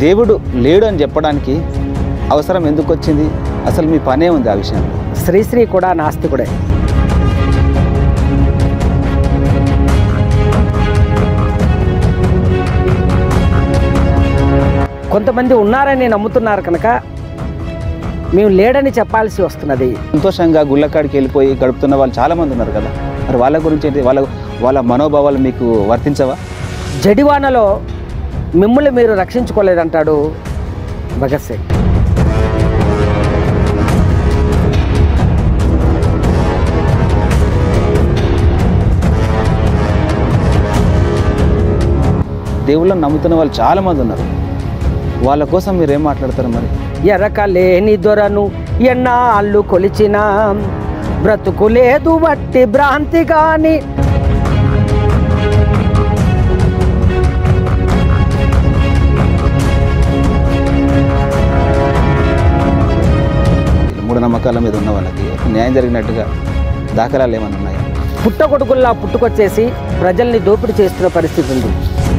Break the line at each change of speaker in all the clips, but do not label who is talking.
దేవుడు లేడు అని చెప్పడానికి అవసరం ఎందుకు వచ్చింది అసలు మీ పనే ఉంది ఆ విషయంలో
శ్రీశ్రీ కూడా నాస్తికుడే కొంతమంది ఉన్నారని నమ్ముతున్నారు కనుక మేము లేడని చెప్పాల్సి వస్తున్నది
సంతోషంగా గుళ్ళకాడికి వెళ్ళిపోయి గడుపుతున్న వాళ్ళు చాలామంది ఉన్నారు కదా మరి వాళ్ళ గురించి ఏంటి వాళ్ళ వాళ్ళ మనోభావాలు మీకు వర్తించవా
జడివానలో మిమ్మల్ని మీరు రక్షించుకోలేదంటాడు భగత్ సింగ్
దేవుళ్ళని నమ్ముతున్న వాళ్ళు చాలామంది ఉన్నారు వాళ్ళ కోసం మీరు ఏం మాట్లాడతారు మరి
ఎరక లేని దొరను ఎన్నాళ్ళు కొలిచిన బ్రతుకు లేదు బట్టి భ్రాంతి కాని
మూఢనమ్మకాల మీద ఉన్న వాళ్ళకి న్యాయం జరిగినట్టుగా దాఖలాలు ఏమైనా ఉన్నాయా
పుట్టగొడుగుల్లా పుట్టుకొచ్చేసి ప్రజల్ని దోపిడీ చేస్తున్న పరిస్థితి ఉంది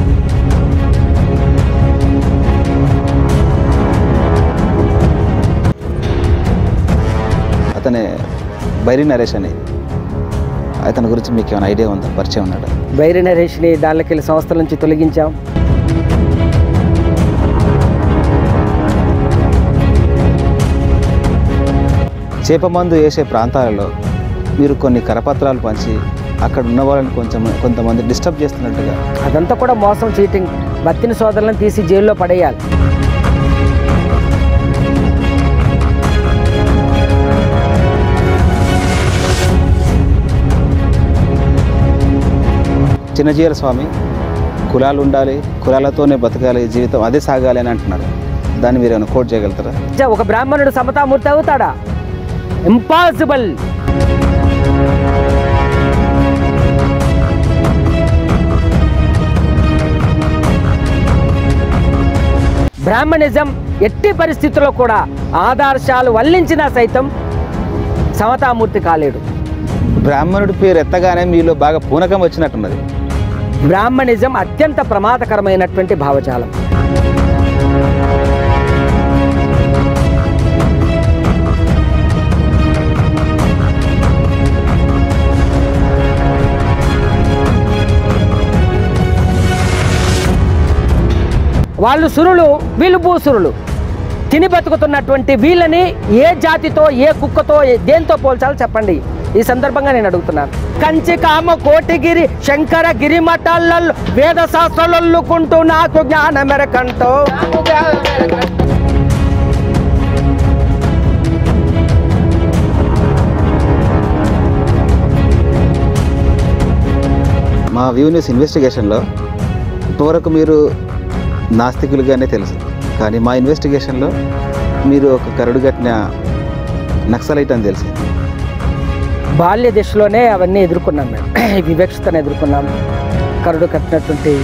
అతనే బైరి నరేష్ అని అతని గురించి మీకు ఏమైనా ఐడియా ఉందా పరిచయం ఉన్నాడా
బైరి నరేష్ని దానికెళ్ళి సంస్థల నుంచి తొలగించాం
చేప మందు వేసే ప్రాంతాలలో మీరు కొన్ని కరపత్రాలు పంచి అక్కడ ఉన్న వాళ్ళని కొంచెం కొంతమంది డిస్టర్బ్ చేస్తున్నట్టుగా
అదంతా కూడా మోసం చీటింగ్ బత్తిన సోదరులను తీసి జైల్లో పడేయాలి
చిన్నజీర స్వామి కులాలు ఉండాలి కులాలతోనే బతకాలి జీవితం అదే సాగాలి అని అంటున్నారు దాన్ని మీరు ఏమైనా కోట్ చేయగలుగుతారా
ఛ, ఒక బ్రాహ్మణుడు సమతామూర్తి అవుతాడా ఇంపాసిబుల్ బ్రాహ్మణిజం ఎట్టి పరిస్థితుల్లో కూడా ఆదర్శాలు వల్లించినా సైతం సమతామూర్తి కాలేడు
బ్రాహ్మణుడి పేరు ఎత్తగానే మీలో బాగా పూనకం వచ్చినట్టున్నది
బ్రాహ్మణిజం అత్యంత ప్రమాదకరమైనటువంటి భావజాలం వాళ్ళు సురులు వీళ్ళు భూసురులు తిని బతుకుతున్నటువంటి వీళ్ళని ఏ జాతితో ఏ కుక్కతో ఏ- దేంతో పోల్చాలో చెప్పండి ఈ సందర్భంగా నేను అడుగుతున్నాను కంచి కామ కోటిగిరి శంకర గిరి మఠాలలో వేద శాస్త్రాలొల్లుకుంటూ నాకు జ్ఞానమెరకంటూ
మా వ్యూ న్యూస్ ఇన్వెస్టిగేషన్లో ఇప్పటివరకు మీరు నాస్తికులుగానే తెలుసు కానీ మా ఇన్వెస్టిగేషన్లో మీరు ఒక కరుడు కట్టిన నక్సలైట్ అని తెలిసింది
బాల్య దశలోనే అవన్నీ ఎదుర్కొన్నాం మేము వివక్షతను ఎదుర్కొన్నాం కరుడు కట్టినటువంటి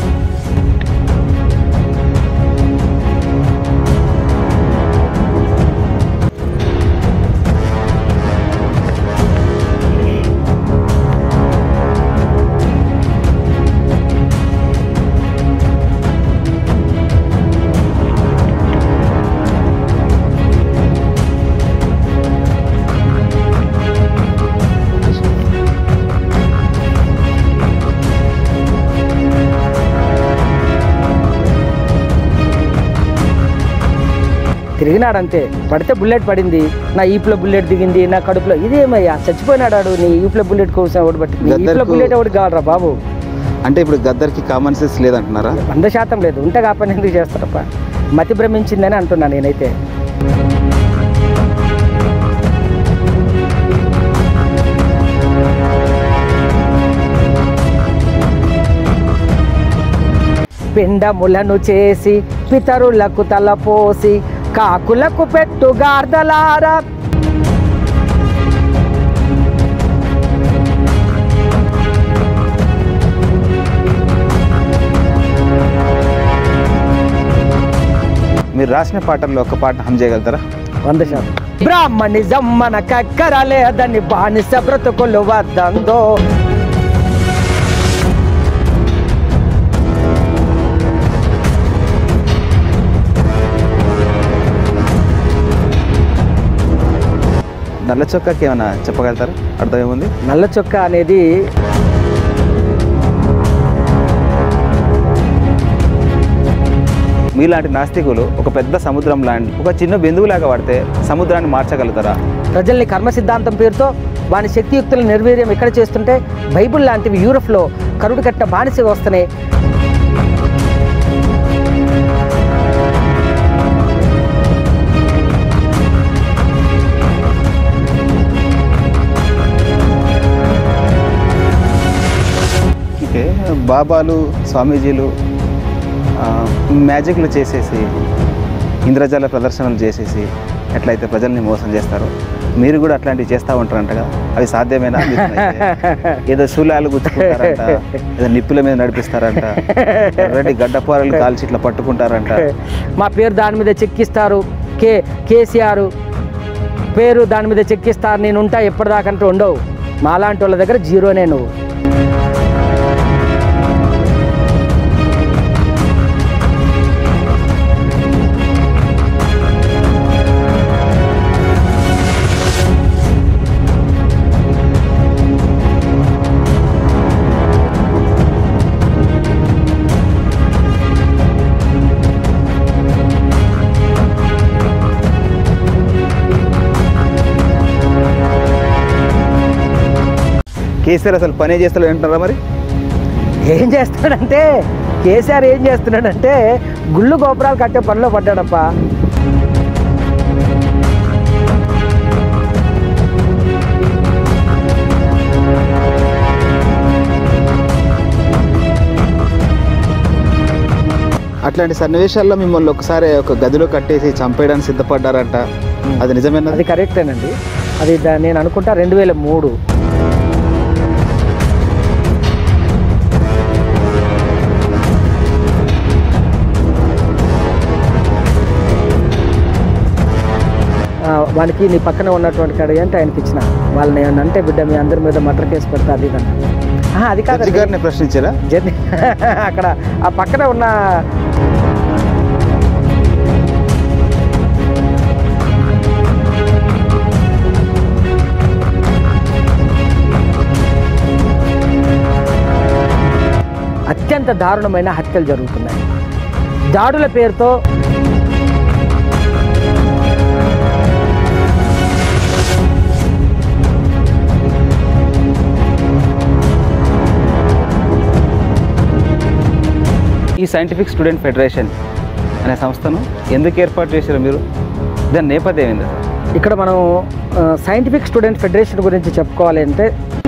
తిరిగినాడంతే పడితే బుల్లెట్ పడింది నా ఈపులో బుల్లెట్ దిగింది నా కడుపులో ఇదేమయ్యా చచ్చిపోయినాడాడు నీ ఈపులో బుల్లెట్ కోసం ఎవడు పట్టి నీ ఈపులో
గద్దర్కు-
బుల్లెట్ ఎవడు కావాలరా బాబు
అంటే ఇప్పుడు గద్దర్కి కామన్ సెన్స్ లేదంటున్నారా
వంద శాతం లేదు ఉంటే కాపని ఎందుకు చేస్తారప్ప మతి భ్రమించిందని అంటున్నా నేనైతే పిండములను చేసి పితరులకు తలపోసి కాకులకు పెట్టు గార్దలారా
మీరు రాసిన పాటల్లో ఒక పాట హమ్ చేయగలుగుతారా
వంద శాతం బ్రాహ్మణిజం మనకెక్కర లేదని బానిస బ్రతుకులు వద్దందో
నల్ల చొక్కాకి ఏమైనా చెప్పగలుగుతారా అర్థం ఏముంది
నల్ల చొక్క అనేది
మీలాంటి నాస్తికులు ఒక పెద్ద సముద్రం లాంటి ఒక చిన్న బిందువులాగా వాడితే సముద్రాన్ని మార్చగలుగుతారా
ప్రజల్ని కర్మ సిద్ధాంతం పేరుతో వాని శక్తియుక్తుల నిర్వీర్యం ఎక్కడ చేస్తుంటే బైబిల్ లాంటివి యూరప్లో కరుడు కట్టిన బానిస వ్యవస్థనే
ఓకే బాబాలు స్వామీజీలు ఆ, మ్యాజిక్లు చేసేసి ఇంద్రజాల ప్రదర్శనలు చేసేసి ఎట్లయితే ప్రజల్ని మోసం చేస్తారో మీరు కూడా అట్లాంటివి చేస్తూ ఉంటారంటగా అవి సాధ్యమేనా మీరు ఏదో శూలాలు గుచ్చుకుంటారంట ఏదో నిప్పుల మీద నడిపిస్తారంట రెడ్డి గడ్డపారలు కాల్చి ఇట్లా పట్టుకుంటారంట
మా పేరు దాని మీద చెక్కిస్తారు కే కేసీఆర్ పేరు దాని మీద చెక్కిస్తారు నేను ఉంటా ఎప్పటిదాకంటూ ఉండవు మాలాంటి వాళ్ళ దగ్గర జీరోనే నువ్వు
కేసీఆర్ అసలు పనే చేస్తాడు అంటారా మరి
ఏం చేస్తున్నాడంటే కేసీఆర్ ఏం చేస్తున్నాడంటే గుళ్ళు గోపురాలు కట్టే పనిలో పడ్డాడప్ప
అట్లాంటి సన్నివేశాల్లో మిమ్మల్ని ఒకసారి ఒక గదిలో కట్టేసి చంపేయడానికి సిద్ధపడ్డారంట అది నిజమేనా
అది కరెక్టేనండి అది దా- నేను అనుకుంటా రెండు వేల మూడు ఆ, వానికి నీ పక్కన ఉన్నటువంటి కాడ అంటే ఆయనకి ఇచ్చిన వాళ్ళని ఏమన్నా అంటే బిడ్డ మీ అందరి మీద మటర్ కేసు పెడతా అది ఇదన్నా. ఆహా, అది కాదు
జడ్జి గారిని ప్రశ్నించారా
జర్నీ అక్కడ ఆ పక్కన ఉన్న అత్యంత దారుణమైన హత్యలు జరుగుతున్నాయి దాడుల పేరుతో
ఈ సైంటిఫిక్ స్టూడెంట్ ఫెడరేషన్ అనే సంస్థను ఎందుకు ఏర్పాటు చేశారు మీరు దాని నేపథ్యం ఏంది అసలు?
ఇక్కడ మనం సైంటిఫిక్ స్టూడెంట్ ఫెడరేషన్ గురించి చెప్పుకోవాలి అంటే